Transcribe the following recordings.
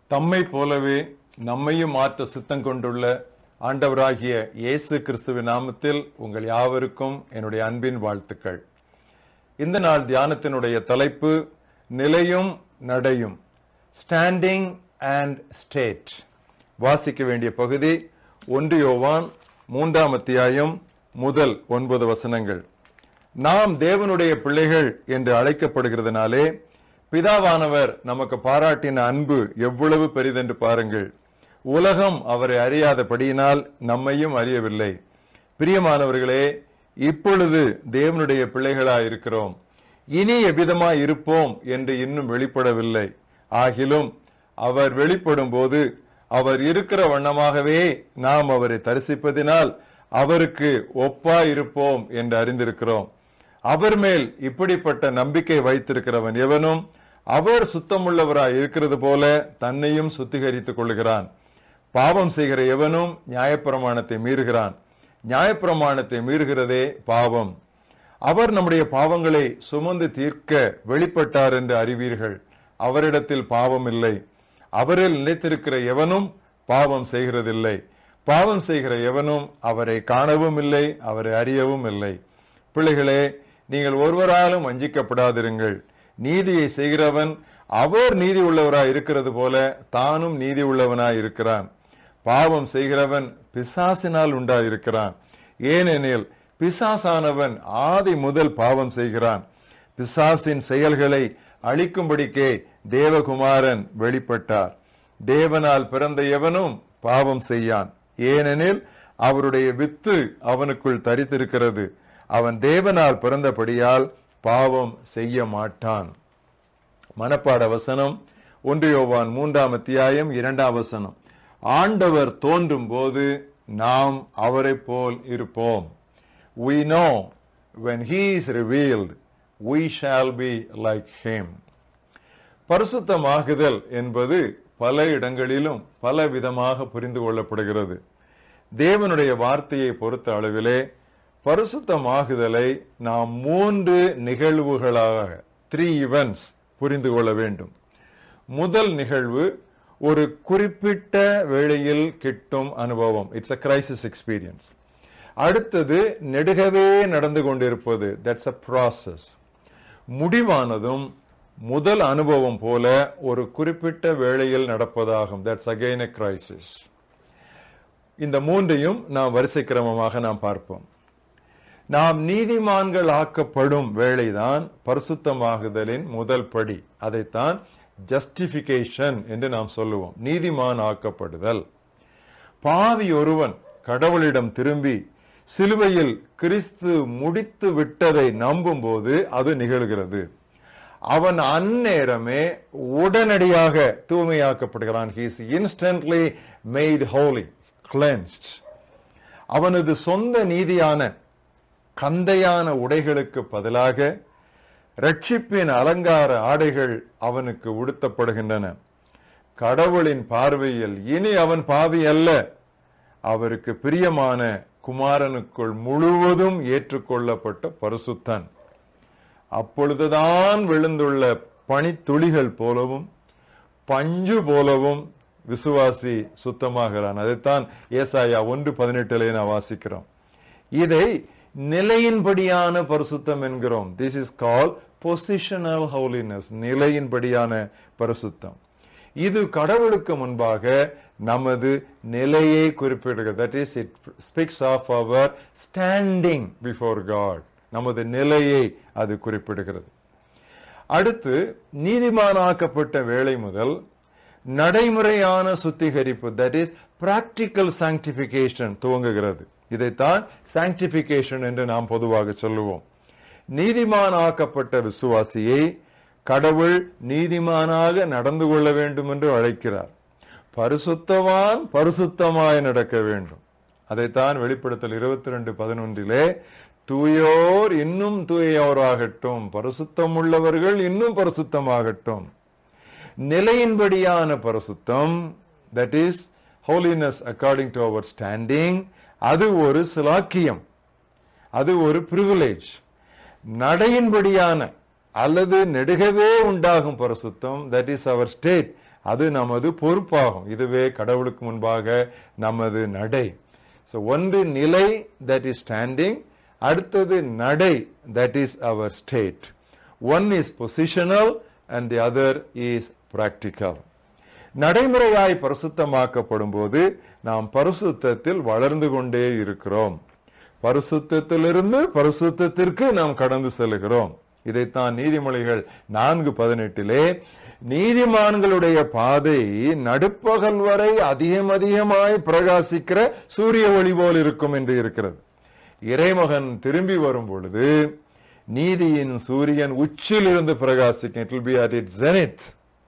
தம்மை போலவே நம்மையும் மாற்ற சித்தம் கொண்டுள்ள ஆண்டவராகிய இயேசு கிறிஸ்துவின் நாமத்தில் உங்கள் யாவருக்கும் என்னுடைய அன்பின் வாழ்த்துக்கள் இந்த நாள் தியானத்தினுடைய தலைப்பு நிலையும் நடையும் ஸ்டாண்டிங் அண்ட் ஸ்டேட் வாசிக்க வேண்டிய பகுதி ஒன்று யோவான் மூன்றாம் அத்தியாயம் முதல் ஒன்பது வசனங்கள் நாம் தேவனுடைய பிள்ளைகள் என்று அழைக்கப்படுகிறதுனாலே பிதாவானவர் நமக்கு பாராட்டின அன்பு எவ்வளவு பெரிதென்று பாருங்கள் உலகம் அவரை அறியாதபடியினால் நம்மையும் அறியவில்லை பிரியமானவர்களே இப்பொழுது தேவனுடைய பிள்ளைகளாய் இருக்கிறோம் இனி எவ்விதமாய் இருப்போம் என்று இன்னும் வெளிப்படவில்லை ஆகிலும் அவர் வெளிப்படும் போது அவர் இருக்கிற வண்ணமாகவே நாம் அவரை தரிசிப்பதினால் அவருக்கு ஒப்பா இருப்போம் என்று அறிந்திருக்கிறோம் அவர் மேல் இப்படிப்பட்ட நம்பிக்கை வைத்திருக்கிறவன் எவனும் அவர் சுத்தமுள்ளவராய் இருக்கிறது போல தன்னையும் சுத்திகரித்துக் கொள்கிறான் பாவம் செய்கிற எவனும் நியாயப்பிரமாணத்தை மீறுகிறான் நியாயப்பிரமாணத்தை மீறுகிறதே பாவம் அவர் நம்முடைய பாவங்களை சுமந்து தீர்க்க வெளிப்பட்டார் என்று அறிவீர்கள் அவரிடத்தில் பாவம் இல்லை அவரில் நிலைத்திருக்கிற எவனும் பாவம் செய்கிறதில்லை பாவம் செய்கிற எவனும் அவரை காணவும் இல்லை அவரை அறியவும் இல்லை பிள்ளைகளே நீங்கள் ஒருவராலும் வஞ்சிக்கப்படாதிருங்கள் நீதியை செய்கிறவன் அவர் நீதி உள்ளவராய் இருக்கிறது போல தானும் நீதி உள்ளவனாய் இருக்கிறான் பாவம் செய்கிறவன் பிசாசினால் உண்டாயிருக்கிறான் ஏனெனில் பிசாசானவன் ஆதி முதல் பாவம் செய்கிறான் பிசாசின் செயல்களை அழிக்கும்படிக்கே தேவகுமாரன் வெளிப்பட்டார் தேவனால் பிறந்த எவனும் பாவம் செய்யான் ஏனெனில் அவருடைய வித்து அவனுக்குள் தரித்திருக்கிறது அவன் தேவனால் பிறந்தபடியால் பாவம் செய்ய மாட்டான் மனப்பாட வசனம் ஒன்று யோவான் மூன்றாம் அத்தியாயம் இரண்டாம் வசனம் ஆண்டவர் தோன்றும் போது நாம் அவரை போல் இருப்போம் we know when he is revealed we shall be like him பரிசுத்தமாகுதல் என்பது பல இடங்களிலும் பல விதமாக புரிந்து கொள்ளப்படுகிறது தேவனுடைய வார்த்தையை பொறுத்த அளவிலே பரிசுத்தமாகுதலை நாம் மூன்று நிகழ்வுகளாக த்ரீ இவன்ஸ் புரிந்து கொள்ள வேண்டும் முதல் நிகழ்வு ஒரு குறிப்பிட்ட வேளையில் கிட்டும் அனுபவம் இட்ஸ் அ கிரைசிஸ் எக்ஸ்பீரியன்ஸ் அடுத்தது நெடுகவே நடந்து கொண்டிருப்பது தட்ஸ் அ ப்ராசஸ் முடிவானதும் முதல் அனுபவம் போல ஒரு குறிப்பிட்ட வேளையில் நடப்பதாகும் தட்ஸ் அகெயின் எ கிரைசிஸ் இந்த மூன்றையும் நாம் வரிசை கிரமமாக நாம் பார்ப்போம் நாம் நீதிமான்கள் ஆக்கப்படும் வேளைதான் பரிசுத்தமாகுதலின் முதல் படி அதைத்தான் ஜஸ்டிபிகேஷன் என்று நாம் சொல்லுவோம் நீதிமான் ஆக்கப்படுதல் பாவி ஒருவன் கடவுளிடம் திரும்பி சிலுவையில் கிறிஸ்து முடித்து விட்டதை நம்பும் போது அது நிகழ்கிறது அவன் அந்நேரமே உடனடியாக தூய்மையாக்கப்படுகிறான் he's instantly made holy cleansed அவனது சொந்த நீதியான கந்தையான உடைகளுக்கு பதிலாக ரட்சிப்பின் அலங்கார ஆடைகள் அவனுக்கு உடுத்தப்படுகின்றன கடவுளின் பார்வையில் இனி அவன் பாவி அல்ல அவருக்கு பிரியமான குமாரனுக்குள் முழுவதும் ஏற்றுக்கொள்ளப்பட்ட பரிசுத்தன் அப்பொழுதுதான் விழுந்துள்ள பனித்துளிகள் போலவும் பஞ்சு போலவும் விசுவாசி சுத்தமாகிறான் அதைத்தான் ஏசாயா ஒன்று பதினெட்டுல நான் வாசிக்கிறோம் இதை நிலையின்படியான பரிசுத்தம் என்கிறோம் this is call positional holiness நிலையின்படியான பரிசுத்தம் இது கடவுளுக்கு முன்பாக நமது நிலையை குறிப்பிடுகிறது that is it speaks of our standing before God நமது நிலையை அது குறிப்பிடுகிறது அடுத்து நீதிமானாக்கப்பட்ட வேலை முதல் நடைமுறையான சுத்திகரிப்பு தட் இஸ் பிராக்டிக்கல் சாங்டிபிகேஷன் துவங்குகிறது இதைத்தான் சாங்டிபிகேஷன் என்று நாம் பொதுவாக சொல்லுவோம் நீதிமான் ஆக்கப்பட்ட விசுவாசியை கடவுள் நீதிமானாக நடந்து கொள்ள வேண்டும் என்று அழைக்கிறார் பரிசுத்தவான் பரிசுத்தமாய் நடக்க வேண்டும் அதைத்தான் வெளிப்படுத்தல் இருபத்தி ரெண்டு பதினொன்றிலே தூயோர் இன்னும் தூயோராகட்டும் பரிசுத்தம் உள்ளவர்கள் இன்னும் பரிசுத்தமாகட்டும் நிலையின்படியான பரிசுத்தம் that is holiness according to our standing அது ஒரு சிலாக்கியம் அது ஒரு பிரிவிலேஜ் நடையின்படியான அல்லது நெடுகவே உண்டாகும் பரிசுத்தம் தட் இஸ் அவர் ஸ்டேட் அது நமது பொறுப்பாகும் இதுவே கடவுளுக்கு முன்பாக நமது நடை ஸோ ஒன்று நிலை தட் இஸ் ஸ்டாண்டிங் அடுத்தது நடை that is our state one is positional and the other is practical நடைமுறையாய் பரிசுத்தமாக்கப்படும் போது நாம் பரிசுத்தத்தில் வளர்ந்து கொண்டே இருக்கிறோம் பரிசுத்தத்திலிருந்து பரிசுத்தத்திற்கு நாம் கடந்து செல்கிறோம் இதைத்தான் நீதிமொழிகள் நான்கு பதினெட்டிலே நீதிமான்களுடைய பாதை நடுப்பகல் வரை அதிகம் அதிகமாய் பிரகாசிக்கிற சூரிய ஒளி போல் இருக்கும் என்று இருக்கிறது இறைமகன் திரும்பி வரும் பொழுது நீதியின் சூரியன் உச்சில் இருந்து பிரகாசிக்கும் it will be at it zenith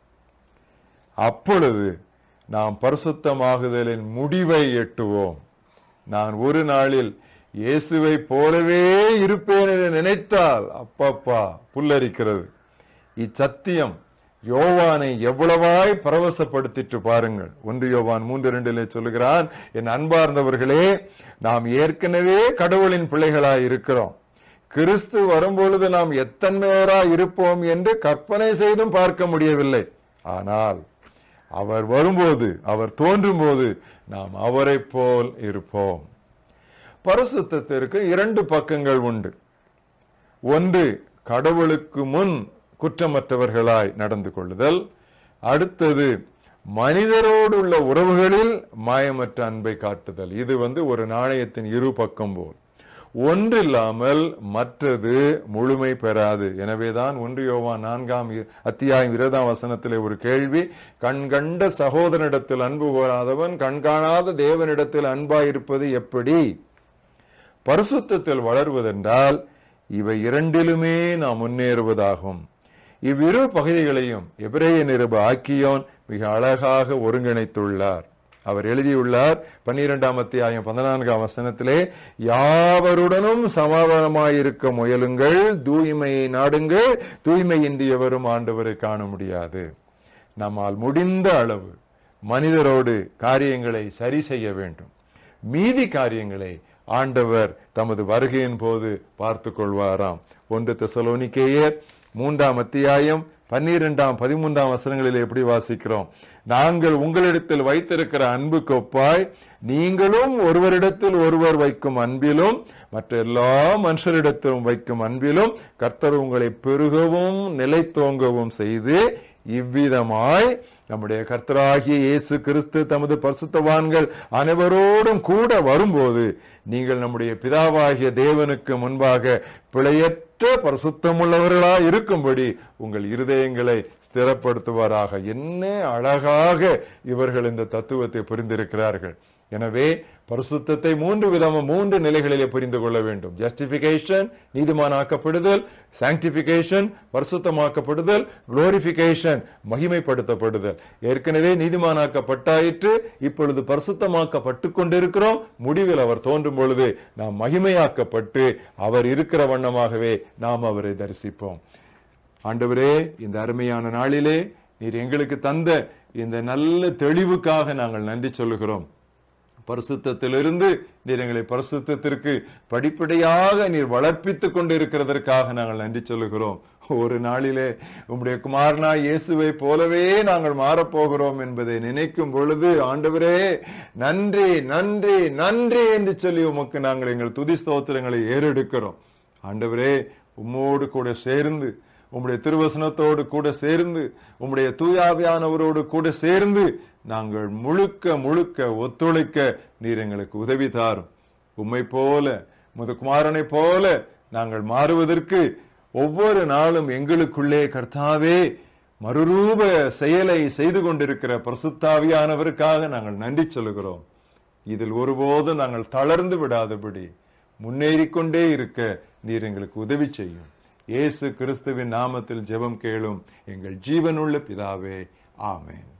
அப்பொழுது நாம் பரிசுத்தமாகுதலின் முடிவை எட்டுவோம் நான் ஒரு நாளில் இயேசுவை போலவே இருப்பேன் என்று நினைத்தால் அப்பப்பா புல்லரிக்கிறது இச்சத்தியம் யோவானை எவ்வளவாய் பரவசப்படுத்திட்டு பாருங்கள் ஒன்று யோவான் மூன்று இரண்டிலே சொல்லுகிறான் என் அன்பார்ந்தவர்களே நாம் ஏற்கனவே கடவுளின் பிள்ளைகளாய் இருக்கிறோம் கிறிஸ்து வரும்பொழுது நாம் எத்தன்மையரா இருப்போம் என்று கற்பனை செய்தும் பார்க்க முடியவில்லை ஆனால் அவர் வரும்போது அவர் தோன்றும் போது நாம் அவரை போல் இருப்போம் பரிசுத்தத்திற்கு இரண்டு பக்கங்கள் உண்டு ஒன்று கடவுளுக்கு முன் குற்றமற்றவர்களாய் நடந்து கொள்ளுதல் அடுத்தது மனிதரோடு உள்ள உறவுகளில் மாயமற்ற அன்பை காட்டுதல் இது வந்து ஒரு நாணயத்தின் இரு பக்கம் போல் ஒன்றில்லாமல் மற்றது முழுமை பெறாது எனவேதான் ஒன்று யோவான் நான்காம் அத்தியாயம் இருபதாம் வசனத்திலே ஒரு கேள்வி கண்கண்ட சகோதரனிடத்தில் அன்பு கோராதவன் கண்காணாத தேவனிடத்தில் அன்பாயிருப்பது எப்படி பரிசுத்தத்தில் வளர்வதென்றால் இவை இரண்டிலுமே நாம் முன்னேறுவதாகும் இவ்விரு பகுதிகளையும் எபிரேய நிருப ஆக்கியோன் மிக அழகாக ஒருங்கிணைத்துள்ளார் அவர் எழுதியுள்ளார் பன்னிரெண்டாம் அத்தியாயம் பதினான்காம் வசனத்திலே யாவருடனும் சமாதானமாயிருக்க முயலுங்கள் தூய்மையை நாடுங்கள் தூய்மையின்றி எவரும் ஆண்டவரை காண முடியாது நம்மால் முடிந்த அளவு மனிதரோடு காரியங்களை சரி செய்ய வேண்டும் மீதி காரியங்களை ஆண்டவர் தமது வருகையின் போது பார்த்து கொள்வாராம் ஒன்று தெசலோனிக்கேயர் மூன்றாம் அத்தியாயம் பன்னிரெண்டாம் பதிமூன்றாம் வசனங்களில் எப்படி வாசிக்கிறோம் நாங்கள் உங்களிடத்தில் வைத்திருக்கிற அன்புக்கு ஒப்பாய் நீங்களும் ஒருவரிடத்தில் ஒருவர் வைக்கும் அன்பிலும் மற்ற எல்லா மனுஷரிடத்திலும் வைக்கும் அன்பிலும் கர்த்தர் உங்களை பெருகவும் நிலைத்தோங்கவும் செய்து இவ்விதமாய் நம்முடைய கர்த்தராகிய இயேசு கிறிஸ்து தமது பரிசுத்தவான்கள் அனைவரோடும் கூட வரும்போது நீங்கள் நம்முடைய பிதாவாகிய தேவனுக்கு முன்பாக பிழையற்ற பரிசுத்தமுள்ளவர்களா இருக்கும்படி உங்கள் இருதயங்களை ஸ்திரப்படுத்துவாராக என்ன அழகாக இவர்கள் இந்த தத்துவத்தை புரிந்திருக்கிறார்கள் எனவே பரிசுத்தத்தை மூன்று விதமா மூன்று நிலைகளிலே புரிந்து கொள்ள வேண்டும் ஜஸ்டிபிகேஷன் நீதிமானாக்கப்படுதல் சாங்டிபிகேஷன் பரிசுத்தமாக்கப்படுதல் குளோரிபிகேஷன் மகிமைப்படுத்தப்படுதல் ஏற்கனவே நீதிமானாக்கப்பட்டாயிற்று இப்பொழுது பரிசுத்தமாக்கப்பட்டு கொண்டிருக்கிறோம் முடிவில் அவர் தோன்றும் பொழுது நாம் மகிமையாக்கப்பட்டு அவர் இருக்கிற வண்ணமாகவே நாம் அவரை தரிசிப்போம் ஆண்டவரே இந்த அருமையான நாளிலே நீர் எங்களுக்கு தந்த இந்த நல்ல தெளிவுக்காக நாங்கள் நன்றி சொல்லுகிறோம் பரிசுத்திலிருந்து நீர் எங்களை பரிசுத்திற்கு படிப்படியாக நீர் வளர்ப்பித்துக் கொண்டு இருக்கிறதற்காக நாங்கள் நன்றி சொல்லுகிறோம் ஒரு நாளிலே உம்முடைய குமாரனா இயேசுவை போலவே நாங்கள் மாறப்போகிறோம் என்பதை நினைக்கும் பொழுது ஆண்டவரே நன்றி நன்றி நன்றி என்று சொல்லி உமக்கு நாங்கள் எங்கள் துதி ஸ்தோத்திரங்களை ஏறெடுக்கிறோம் ஆண்டவரே உம்மோடு கூட சேர்ந்து உம்முடைய திருவசனத்தோடு கூட சேர்ந்து உம்முடைய தூயாவியானவரோடு கூட சேர்ந்து நாங்கள் முழுக்க முழுக்க ஒத்துழைக்க நீர் எங்களுக்கு உதவி தாரும் உம்மை போல முதுகுமாரனை போல நாங்கள் மாறுவதற்கு ஒவ்வொரு நாளும் எங்களுக்குள்ளே கர்த்தாவே மறுரூப செயலை செய்து கொண்டிருக்கிற பிரசுத்தாவியானவருக்காக நாங்கள் நன்றி சொல்லுகிறோம் இதில் ஒருபோதும் நாங்கள் தளர்ந்து விடாதபடி முன்னேறிக்கொண்டே இருக்க நீர் எங்களுக்கு உதவி செய்யும் இயேசு கிறிஸ்துவின் நாமத்தில் ஜெபம் கேளும் எங்கள் ஜீவனுள்ள பிதாவே ஆமேன்